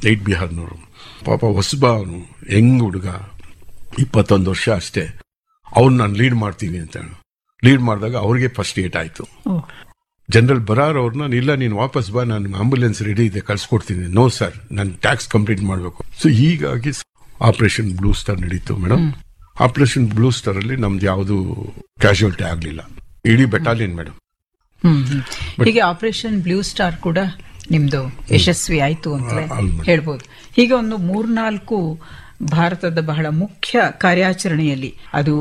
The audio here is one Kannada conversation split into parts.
ಲೈಟ್ ಬಿಹಾರ್ನವರು ಪಾಪ ಹೊಸಬ ಅವನು ಹೆಂಗ್ ಹುಡುಗ ಇಪ್ಪತ್ತೊಂದು ವರ್ಷ ಅಷ್ಟೇ ಅವ್ರು ನಾನು ಲೀಡ್ ಮಾಡ್ತೀನಿ ಅಂತ ಲೀಡ್ ಮಾಡಿದಾಗ ಅವ್ರಿಗೆ ಫಸ್ಟ್ ಏಟ್ ಆಯ್ತು ಓ ಜನರಲ್ ಬರಾರ್ ಅವ್ರನ್ನ ಇಲ್ಲ ನೀನು ವಾಪಸ್ ಬಾ ನಾನು ಆಂಬುಲೆನ್ಸ್ ರೆಡಿ ಇದೆ ಕಳ್ಸಿಕೊಡ್ತೀನಿ ನೋ ಸರ್ ನಾನು ಟ್ಯಾಕ್ಸ್ ಕಂಪ್ಲೀಟ್ ಮಾಡಬೇಕು ಸೊ ಹೀಗಾಗಿ ಆಪರೇಷನ್ ಬ್ಲೂ ಸ್ಟಾರ್ ನಡೀತು ಮೇಡಮ್ ಆಪರೇಷನ್ ಬ್ಲೂ ಸ್ಟಾರ್ ಅಲ್ಲಿ ನಮ್ದು ಯಾವುದು ಕ್ಯಾಶುಯಾಲಿಟಿ ಆಗಲಿಲ್ಲ ಇಡೀ ಬೆಟಾಲಿಯನ್ ಮೇಡಮ್ ಹ್ಮ್ ಹ್ಮ್. ಹೀಗೆ ಆಪರೇಷನ್ ಬ್ಲೂ ಸ್ಟಾರ್ ಕೂಡ ನಿಮ್ದು ಯಶಸ್ವಿ ಆಯ್ತು ಅಂತಲೇ ಆ, ಹೌದು ಮೇಡಮ್. ಹೇಳ್ಬೋದು ಹೀಗೆ ಒಂದು ಮೂರ್ನಾಲ್ಕು ಭಾರತದ ಬಹಳ ಮುಖ್ಯ ಕಾರ್ಯಾಚರಣೆಯಲ್ಲಿ ಅದು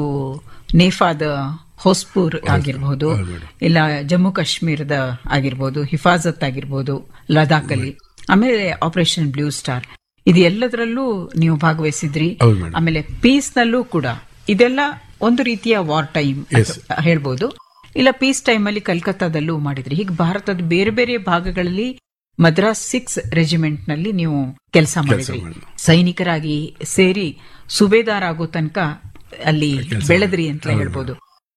ನೇಫಾದ ಹೊಸ್ಪೂರ್ ಆಗಿರ್ಬೋದು ಹೌದು ಮೇಡಮ್. ಇಲ್ಲ ಜಮ್ಮು ಕಾಶ್ಮೀರದ ಆಗಿರ್ಬೋದು ಹಿಫಾಜತ್ ಆಗಿರ್ಬೋದು ಲದಾಖ್ ಅಲ್ಲಿ ಆಮೇಲೆ ಆಪರೇಷನ್ ಬ್ಲೂ ಸ್ಟಾರ್ ಇದು ಎಲ್ಲದರಲ್ಲೂ ನೀವು ಭಾಗವಹಿಸಿದ್ರಿ ಹೌದು ಮೇಡಮ್. ಆಮೇಲೆ ಪೀಸ್ ನಲ್ಲೂ ಕೂಡ ಇದೆಲ್ಲ ಒಂದು ರೀತಿಯ ವಾರ್ ಟೈಮ್ Yes. ಹೇಳ್ಬೋದು ಇಲ್ಲ ಪೀಸ್ ಟೈಮ್ ಅಲ್ಲಿ ಕಲ್ಕತ್ತಾದಲ್ಲೂ ಮಾಡಿದ್ರಿ ಹೀಗೆ ಭಾರತದ ಬೇರೆ ಬೇರೆ ಭಾಗಗಳಲ್ಲಿ ಮದ್ರಾಸ್ ಸಿಕ್ಸ್ ರೆಜಿಮೆಂಟ್ ನಲ್ಲಿ ನೀವು ಕೆಲಸ ಮಾಡಿದ್ರಿ ಮಾಡಿದ್ವಿ. ಸೈನಿಕರಾಗಿ ಸೇರಿ ಸುಬೇದಾರ್ ಆಗೋ ತನಕ ಅಲ್ಲಿ ಕೆಲ್ಸ ಬೆಳೆದ್ರಿ ಅಂತ ಹೇಳ್ಬೋದು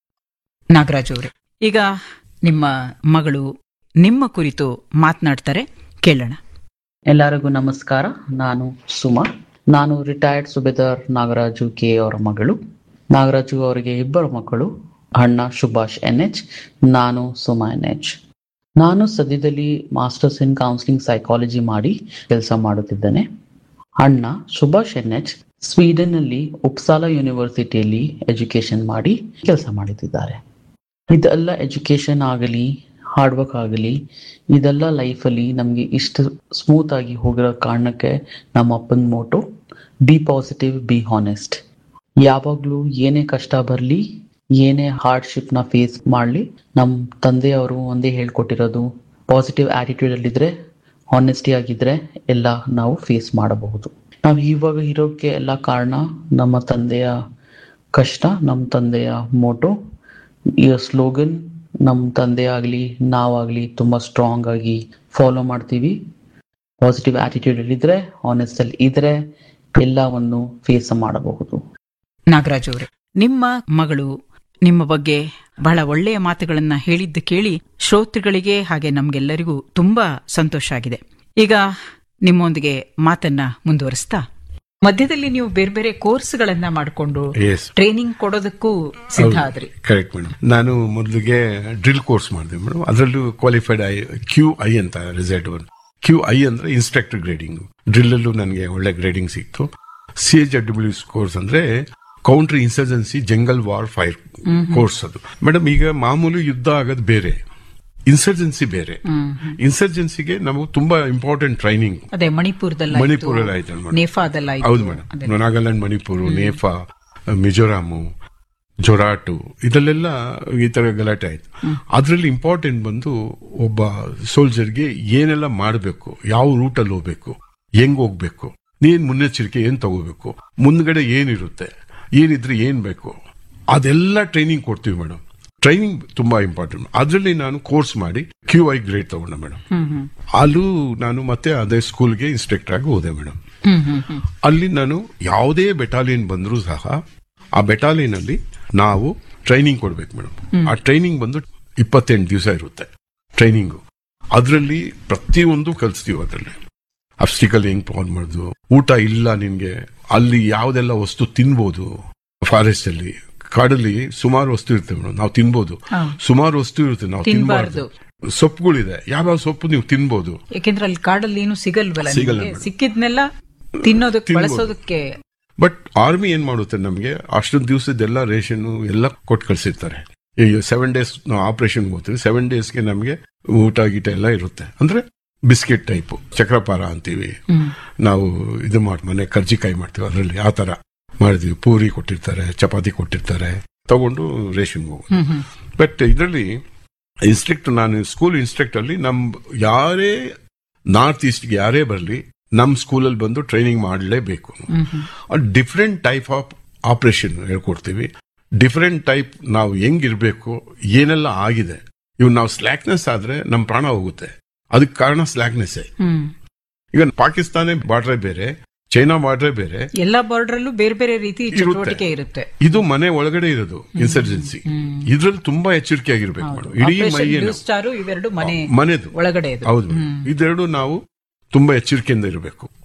ನಾಗರಾಜ್ ಅವರೇ ಈಗ ನಿಮ್ಮ ಮಗಳು ನಿಮ್ಮ ಕುರಿತು ಮಾತನಾಡ್ತಾರೆ ಕೇಳೋಣ ಎಲ್ಲರಿಗೂ ನಮಸ್ಕಾರ ನಾನು ಸುಮಾ ನಾನು ರಿಟೈರ್ಡ್ ಸುಬೇದಾರ್ ನಾಗರಾಜು ಕೆ ಅವರ ಮಗಳು ನಾಗರಾಜು ಅವರಿಗೆ ಇಬ್ಬರು ಮಕ್ಕಳು ಅಣ್ಣ ಸುಭಾಷ್ ಎನ್ ಎಚ್ ನಾನು ಸುಮಾ ಎನ್ ಎಚ್ ನಾನು ಸದ್ಯದಲ್ಲಿ ಮಾಸ್ಟರ್ಸ್ ಇನ್ ಕೌನ್ಸಿಲಿಂಗ್ ಸೈಕಾಲಜಿ ಮಾಡಿ ಕೆಲಸ ಮಾಡುತ್ತಿದ್ದೇನೆ ಅಣ್ಣ ಸುಭಾಷ್ ಎನ್ ಎಚ್ ಸ್ವೀಡನ್ ನಲ್ಲಿ ಉಪ್ಸಾಲ ಯೂನಿವರ್ಸಿಟಿಯಲ್ಲಿ ಎಜುಕೇಶನ್ ಮಾಡಿ ಕೆಲಸ ಮಾಡುತ್ತಿದ್ದಾರೆ ಇದೆಲ್ಲ ಎಜುಕೇಶನ್ ಆಗಲಿ ಹಾರ್ಡ್ ವರ್ಕ್ ಆಗಲಿ ಇದೆಲ್ಲ ಲೈಫಲ್ಲಿ ನಮಗೆ ಇಷ್ಟು ಸ್ಮೂತ್ ಆಗಿ ಹೋಗಿರೋ ಕಾರಣಕ್ಕೆ ನಮ್ಮ ಅಪ್ಪನ motto be positive be honest ಯಾವಾಗಲೂ ಏನೇ ಕಷ್ಟ ಬರಲಿ ಏನೇ ಹಾರ್ಡ್ಶಿಪ್ನ ಫೇಸ್ ಮಾಡಲಿ ನಮ್ಮ ತಂದೆಯವರು ಒಂದೇ ಹೇಳ್ಕೊಟ್ಟಿರೋದು ಪಾಸಿಟಿವ್ ಆಟಿಟ್ಯೂಡ್ ಅಲ್ಲಿದ್ರೆ ಹಾನೆಸ್ಟಿ ಆಗಿದ್ರೆ ಎಲ್ಲ ನಾವು ಫೇಸ್ ಮಾಡಬಹುದು ನಾವು ಇವಾಗ ಇರೋಕ್ಕೆ ಎಲ್ಲ ಕಾರಣ ನಮ್ಮ ತಂದೆಯ ಕಷ್ಟ ನಮ್ಮ ತಂದೆಯ ಮೋಟೋ ಈ ಸ್ಲೋಗನ್ ನಮ್ಮ ತಂದೆ ಆಗಲಿ ನಾವಾಗಲಿ ತುಂಬ ಸ್ಟ್ರಾಂಗ್ ಆಗಿ ಫಾಲೋ ಮಾಡ್ತೀವಿ ಪಾಸಿಟಿವ್ ಆಟಿಟ್ಯೂಡ್ ಇದ್ರೆ ಆನೆಸ್ಟ್ ಅಲ್ಲಿ ಇದ್ರೆ ಎಲ್ಲವನ್ನು ಫೇಸ್ ಮಾಡಬಹುದು ನಾಗರಾಜ್ ಅವರೇ ನಿಮ್ಮ ಮಗಳು ನಿಮ್ಮ ಬಗ್ಗೆ ಬಹಳ ಒಳ್ಳೆಯ ಮಾತುಗಳನ್ನ ಹೇಳಿದ್ದು ಕೇಳಿ ಶ್ರೋತೃಗಳಿಗೆ ಹಾಗೆ ನಮ್ಗೆಲ್ಲರಿಗೂ ತುಂಬಾ ಸಂತೋಷ ಆಗಿದೆ ಈಗ ನಿಮ್ಮೊಂದಿಗೆ ಮಾತನ್ನ ಮುಂದುವರಿಸ್ತಾ ಮಧ್ಯದಲ್ಲಿ ನೀವು ಬೇರೆ ಬೇರೆ ಕೋರ್ಸ್ಗಳನ್ನ ಮಾಡಿಕೊಂಡು ಎಸ್ ಟ್ರೈನಿಂಗ್ ಕೊಡೋದಕ್ಕೂ ಸಿದ್ಧ ಆದ್ರಿ ಕರೆಕ್ಟ್ ಮೇಡಮ್ ನಾನು ಮೊದಲಿಗೆ ಡ್ರಿಲ್ ಕೋರ್ಸ್ ಮಾಡಿದೆ ಮೇಡಮ್ ಅದರಲ್ಲೂ ಕ್ವಾಲಿಫೈಡ್ ಐ ಕ್ಯೂ ಐ ಅಂತ ರಿಸಲ್ಟ್ ಬಂತು ಕ್ಯೂ ಐ ಅಂದ್ರೆ ಇನ್ಸ್ಟ್ರಕ್ಟರ್ ಗ್ರೇಡಿಂಗ್ ಡ್ರಿಲ್ ಅಲ್ಲೂ ನನಗೆ ಒಳ್ಳೆ ಗ್ರೇಡಿಂಗ್ ಸಿಕ್ತು ಸಿ ಎಚ್ ಡಬ್ಲ್ಯೂ ಕೋರ್ಸ್ ಅಂದ್ರೆ counter insurgency jungle war fire course ಅದು ಮೇಡಮ್ ಈಗ ಮಾಮೂಲು ಯುದ್ಧ ಆಗೋದು ಬೇರೆ ಇನ್ಸರ್ಜೆನ್ಸಿ ಬೇರೆ ಇನ್ಸರ್ಜೆನ್ಸಿಗೆ ನಮಗೆ ತುಂಬಾ ಇಂಪಾರ್ಟೆಂಟ್ ಟ್ರೈನಿಂಗ್ ಅದೇ ಮಣಿಪುರದಲ್ಲಿ ಮಣಿಪುರಲ್ಲಿ ಆಯ್ತು ಮೇಡಮ್. ನೇಫಾದಲ್ಲಿ ಹೌದು ಮೇಡಮ್ ನಾಗಾಲ್ಯಾಂಡ್ ಮಣಿಪುರ್ ನೇಫಾ ಮಿಜೋರಾಮು ಜೊರಾಟು ಇದರಲ್ಲೆಲ್ಲ ಈ ತರ ಗಲಾಟೆ ಆಯ್ತು ಅದರಲ್ಲಿ ಇಂಪಾರ್ಟೆಂಟ್ ಬಂದು ಒಬ್ಬ ಸೋಲ್ಜರ್ಗೆ ಏನೆಲ್ಲ ಮಾಡಬೇಕು ಯಾವ ರೂಟಲ್ಲಿ ಹೋಗ್ಬೇಕು ಹೆಂಗ್ ಹೋಗ್ಬೇಕು ನೀನ್ ಮುನ್ನೆಚ್ಚರಿಕೆ ಏನ್ ತಗೋಬೇಕು ಮುಂದ್ಗಡೆ ಏನಿರುತ್ತೆ ಏನಿದ್ರೆ ಏನ್ ಬೇಕು ಅದೆಲ್ಲ ಟ್ರೈನಿಂಗ್ ಕೊಡ್ತೀವಿ ಮೇಡಮ್ ಟ್ರೈನಿಂಗ್ ತುಂಬಾ ಇಂಪಾರ್ಟೆಂಟ್ ಅದರಲ್ಲಿ ನಾನು ಕೋರ್ಸ್ ಮಾಡಿ ಕ್ಯೂ ಐ ಗ್ರೇಡ್ ತಗೊಂಡೆ ಮೇಡಮ್ ಅಲ್ಲೂ ನಾನು ಮತ್ತೆ ಅದೇ ಸ್ಕೂಲ್ಗೆ ಇನ್ಸ್ಟ್ರಕ್ಟರ್ ಆಗಿ ಹೋದೆ ಮೇಡಮ್ ಹ್ಮ್ ಹ್ಮ್ ಹ್ಮ್ ಅಲ್ಲಿ ನಾನು ಯಾವುದೇ ಬೆಟಾಲಿಯನ್ ಬಂದರೂ ಸಹ ಆ ಬೆಟಾಲಿಯನ್ ಅಲ್ಲಿ ನಾವು ಟ್ರೈನಿಂಗ್ ಕೊಡ್ಬೇಕು ಮೇಡಮ್ ಆ ಟ್ರೈನಿಂಗ್ ಬಂದು ಇಪ್ಪತ್ತೆಂಟು ದಿವಸ ಇರುತ್ತೆ ಟ್ರೈನಿಂಗು ಅದರಲ್ಲಿ ಪ್ರತಿಯೊಂದು ಕಲಿಸ್ತೀವಿ ಅದರಲ್ಲಿ ಅಬ್ಸ್ಟಿಕಲ್ ಹೆಂಗ್ ಪಾನ್ ಮಾಡೋದು ಊಟ ಇಲ್ಲ ನಿನ್ಗೆ ಅಲ್ಲಿ ಯಾವ್ದೆಲ್ಲ ವಸ್ತು ತಿನ್ಬೋದು ಫಾರೆಸ್ಟ್ ಅಲ್ಲಿ ಕಾಡಲ್ಲಿ ಸುಮಾರು ವಸ್ತು ಇರುತ್ತೆ ಮೇಡಮ್ ನಾವು ತಿನ್ಬೋದು ಹೌದು. ಸುಮಾರು ವಸ್ತು ಇರುತ್ತೆ ನಾವು ತಿನ್ಬಾರ್ದು. ತಿನ್ಬಾರ್ದು ಸೊಪ್ಪುಗಳಿದೆ ಯಾವ್ಯಾವ ಸೊಪ್ಪು ನೀವು ತಿನ್ಬೋದು ಯಾಕೆಂದ್ರೆ ಅಲ್ಲಿ ಕಾಡಲ್ಲಿ ಏನು ಸಿಗಲ್ವಲ್ಲ ಸಿಗಲ್ಲ ನಿಮ್ಗೆ. ಮೇಡಮ್. ಸಿಕ್ಕಿದ್ನೆಲ್ಲ ತಿನ್ನೋದಕ್ಕೆ ತಿನ್ಬೋದು. ಬಳಸೋದಕ್ಕೆ ಬಟ್ ಆರ್ಮಿ ಏನ್ ಮಾಡುತ್ತೆ ನಮಗೆ ಅಷ್ಟೊಂದು ದಿವಸದೆಲ್ಲ ರೇಷನ್ ಎಲ್ಲ ಕೊಟ್ಟು ಕಳ್ಸಿರ್ತಾರೆ ಈಗ ಸೆವೆನ್ ಡೇಸ್ ನಾವು ಆಪರೇಷನ್ ಹೋಗ್ತೀವಿ ಸೆವೆನ್ ಡೇಸ್ಗೆ ನಮಗೆ ಊಟ ಗೀಟ ಎಲ್ಲ ಇರುತ್ತೆ ಅಂದ್ರೆ ಬಿಸ್ಕೆಟ್ ಟೈಪ್ ಚಕ್ರಪಾರ ಅಂತೀವಿ ನಾವು ಇದು ಮಾಡಿ ಮನೆ ಕರ್ಜಿಕಾಯಿ ಮಾಡ್ತೀವಿ ಅದರಲ್ಲಿ ಆ ತರ ಮಾಡಿದ್ವಿ ಪೂರಿ ಕೊಟ್ಟಿರ್ತಾರೆ ಚಪಾತಿ ಕೊಟ್ಟಿರ್ತಾರೆ ತಗೊಂಡು ರೇಷನ್ ಹೋಗೋದು ಹ್ಮ್ ಹ್ಮ್ ಬಟ್ ಇದರಲ್ಲಿ ಇನ್ಸ್ಟ್ರಕ್ಟರ್ ನಾನು ಸ್ಕೂಲ್ ಇನ್ಸ್ಟ್ರಕ್ಟರ್ ಅಲ್ಲಿ ನಮ್ ಯಾರೇ ನಾರ್ತ್ ಈಸ್ಟ್ಗೆ ಯಾರೇ ಬರಲಿ ನಮ್ ಸ್ಕೂಲಲ್ಲಿ ಬಂದು ಟ್ರೈನಿಂಗ್ ಮಾಡಲೇಬೇಕು ಹ್ಮ್ ಹ್ಮ್ ಡಿಫ್ರೆಂಟ್ ಟೈಪ್ ಆಫ್ ಆಪರೇಷನ್ ಹೇಳ್ಕೊಡ್ತೀವಿ ಡಿಫ್ರೆಂಟ್ ಟೈಪ್ ನಾವು ಹೆಂಗಿರ್ಬೇಕು ಏನೆಲ್ಲ ಆಗಿದೆ ಇವ್ ನಾವು ಸ್ಲ್ಯಾಕ್ನೆಸ್ ಆದ್ರೆ ನಮ್ ಪ್ರಾಣ ಹೋಗುತ್ತೆ ಅದಕ್ಕೆ ಕಾರಣ ಸ್ಲ್ಯಾಕ್ನೆಸ್ ಹ್ಮ್ ಈಗ ಪಾಕಿಸ್ತಾನ ಬಾರ್ಡ್ರೆ ಬೇರೆ ಚೈನಾ ಬಾರ್ಡ್ರೆ ಬೇರೆ ಎಲ್ಲಾ ಬಾರ್ಡರ್ ಅಲ್ಲೂ ಬೇರೆ ಬೇರೆ ರೀತಿ ಇರುತ್ತೆ. ಚಟುವಟಿಕೆ ಇರುತ್ತೆ ಇದು ಮನೆ ಒಳಗಡೆ ಇರೋದು ಇನ್ಸರ್ಜೆನ್ಸಿ ಇದ್ರಲ್ಲಿ ತುಂಬಾ ಎಚ್ಚರಿಕೆ ಆಗಿರ್ಬೇಕು ಮೇಡಮ್ ಇಡೀ ಆಪರೇಷನ್ ಮೈಯೇನು ಬ್ಲೂ ಸ್ಟಾರು ಇವೆರಡು ಮನೆ ಮನೆದು ಒಳಗಡೆ ಇದು ಹೌದು ಇದೆರಡು ನಾವು ತುಂಬಾ ಎಚ್ಚರಿಕೆಯಿಂದ ಇರಬೇಕು